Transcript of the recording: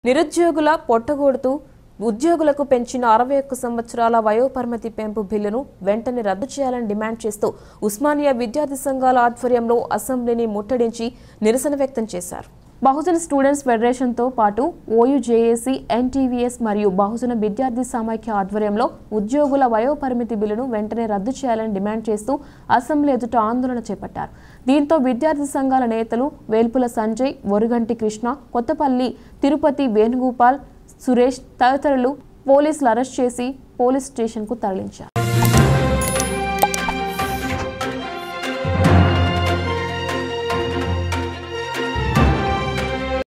నిరుద్యోగుల పొట్టగొడుతూ ఉద్యోగులకు పెంచిన అరవై ఒక్క సంవత్సరాల వయోపరిమితి పెంపు బిల్లును వెంటనే రద్దు చేయాలని డిమాండ్ చేస్తూ ఉస్మానియా విద్యార్థి సంఘాల ఆధ్వర్యంలో అసెంబ్లీని ముట్టడించి నిరసన వ్యక్తం చేశారు బహుజన స్టూడెంట్స్ ఫెడరేషన్తో పాటు ఓయుజేఏసీ ఎన్టీవీఎస్ మరియు బహుజన విద్యార్థి సమాఖ్య ఆధ్వర్యంలో ఉద్యోగుల వయోపరిమితి బిల్లును వెంటనే రద్దు చేయాలని డిమాండ్ చేస్తూ అసెంబ్లీ ఎదుట ఆందోళన చేపట్టారు దీంతో విద్యార్థి సంఘాల నేతలు వేల్పుల సంజయ్ ఒరుగంటి కృష్ణ కొత్తపల్లి తిరుపతి వేణుగోపాల్ సురేష్ తదితరులు పోలీసులు అరెస్ట్ చేసి పోలీస్ స్టేషన్కు తరలించారు